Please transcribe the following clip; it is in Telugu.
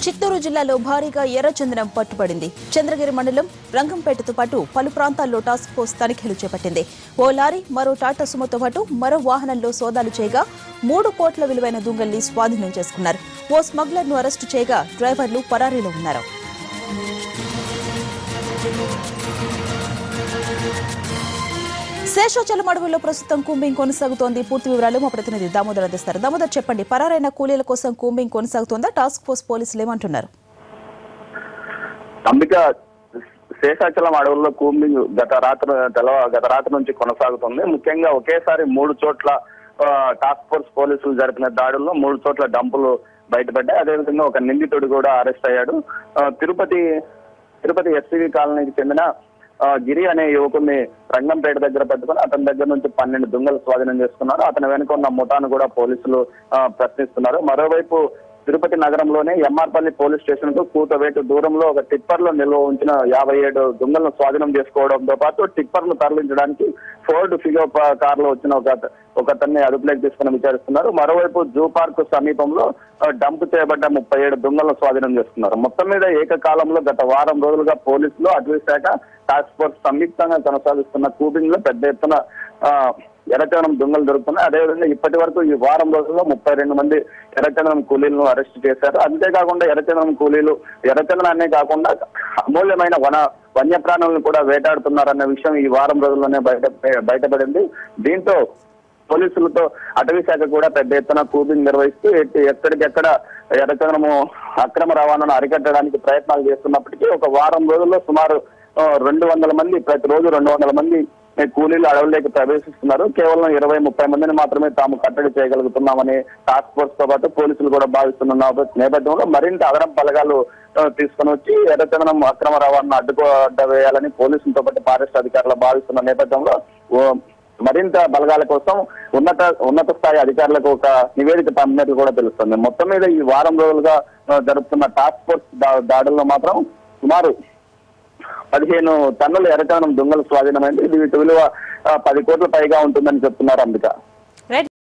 చిత్తూరు జిల్లాలో భారీగా ఎర్రచందనం పట్టుబడింది చంద్రగిరి మండలం రంగంపేటతో పాటు పలు ప్రాంతాల్లో టాస్క్ ఫోర్స్ తనిఖీలు చేపట్టింది ఓ లారీ మరో టాటా సుమోతో పాటు మరో వాహనంలో సోదాలు చేయగా మూడు కోట్ల విలువైన దుంగల్ని స్వాధీనం చేసుకున్నారు ఓ స్మగ్లర్ ను అరెస్టు చేయగా డ్రైవర్లు పరారీలో ఉన్నారు శేషాచలం అడవుల్లో ప్రస్తుతం కూంబింగ్ కొనసాగుతోంది పూర్తి వివరాలు మా ప్రతినిధి దామోదర్ అందిస్తారు దామోదర్ చెప్పండి పరారైన కూలీల కోసం కూంబింగ్ కొనసాగుతోందా టాస్క్ ఫోర్స్ పోలీసులు ఏమంటున్నారు అంబిక శేషాచలం అడవుల్లో కూంబింగ్ గత రాత్రి తెలవ గత రాత్రి నుంచి కొనసాగుతుంది ముఖ్యంగా ఒకేసారి మూడు చోట్ల ఆ, టాస్క్ ఫోర్స్ పోలీసులు జరిపిన దాడుల్లో మూడు చోట్ల డంపులు బయటపడ్డాయి అదేవిధంగా ఒక నిందితుడు కూడా అరెస్ట్ అయ్యాడు ఆ, తిరుపతి తిరుపతి ఎస్సీవీ కాలనీకి చెందిన ఆ, గిరి అనే యువకుడిని రంగంపేట దగ్గర పెట్టుకుని అతని దగ్గర నుంచి పన్నెండు దొంగలు స్వాధీనం చేసుకున్నారు అతని వెనుక ఉన్న ముఠాను కూడా పోలీసులు ఆ, ప్రశ్నిస్తున్నారు మరోవైపు తిరుపతి నగరంలోనే ఎంఆర్పల్లి పోలీస్ స్టేషన్ కు కూతవేటు దూరంలో ఒక టిప్పర్ లో నిల్వ ఉంచిన యాభై ఏడు దొంగలను స్వాధీనం చేసుకోవడంతో పాటు టిప్పర్ ను తరలించడానికి ఫోర్డ్ ఫిగో కార్ లో వచ్చిన ఒక ఒక అతన్ని అదుపులోకి తీసుకుని విచారిస్తున్నారు మరోవైపు జూ పార్క్ సమీపంలో ఆ, డంప్ చేయబడ్డ ముప్పై ఏడు దొంగలను స్వాధీనం చేసుకున్నారు మొత్తం మీద ఏకకాలంలో గత వారం రోజులుగా పోలీసులు అటవీ శాఖ టాస్క్ ఫోర్స్ సంయుక్తంగా కొనసాగిస్తున్న కూబింగ్ లో పెద్ద ఎత్తున ఆ, ఎర్రచందనం దొంగలు దొరుకుతున్నాయి అదేవిధంగా ఇప్పటి వరకు ఈ వారం రోజుల్లో ముప్పై రెండు మంది ఎర్రచందనం కూలీలను అరెస్ట్ చేశారు అంతేకాకుండా ఎర్రచందనం కూలీలు ఎర్రచందనాన్నే కాకుండా అమూల్యమైన వన వన్యప్రాణులను కూడా వేటాడుతున్నారన్న విషయం ఈ వారం రోజుల్లోనే బయట బయటపడింది దీంతో పోలీసులతో అటవీ శాఖ కూడా పెద్ద ఎత్తున కూబింగ్ నిర్వహిస్తూ ఎట్టి- ఎక్కడికెక్కడ ఎర్రచందనము అక్రమ రవాణాను అరికట్టడానికి ప్రయత్నాలు చేస్తున్నప్పటికీ ఒక వారం రోజుల్లో సుమారు ఆ, రెండు వందల మంది ప్రతిరోజు రెండు వందల మంది ఈ కూలీలు అడవుల్లోకి ప్రవేశిస్తున్నారు కేవలం ఇరవై ముప్పై మందిని మాత్రమే తాము కట్టడి చేయగలుగుతున్నామని టాస్క్ ఫోర్స్ తో పాటు పోలీసులు కూడా భావిస్తున్న నేప- నేపథ్యంలో మరింత అదనపు బలగాలు ఆ, తీసుకొని వచ్చి ఎర్రచందనం అక్రమ రవాణాను అడ్డుకో అడ్డ వేయాలని పోలీసులతో పాటు ఫారెస్ట్ అధికారులు భావిస్తున్న నేపథ్యంలో ఓ మరింత బలగాల కోసం ఉన్నత ఉన్నత స్థాయి అధికారులకు ఒక నివేదిక పంపినట్లు కూడా తెలుస్తుంది మొత్తం మీద ఈ వారం రోజులుగా ఆ, జరుపుతున్న టాస్క్ ఫోర్స్ దా- దాడుల్లో మాత్రం సుమారు పదిహేను టన్నుల ఎర్రచందనం దొంగలు స్వాధీనమైంది వీటి విలువ ఆ, పది కోట్ల పైగా ఉంటుందని చెప్తున్నారు అంబిక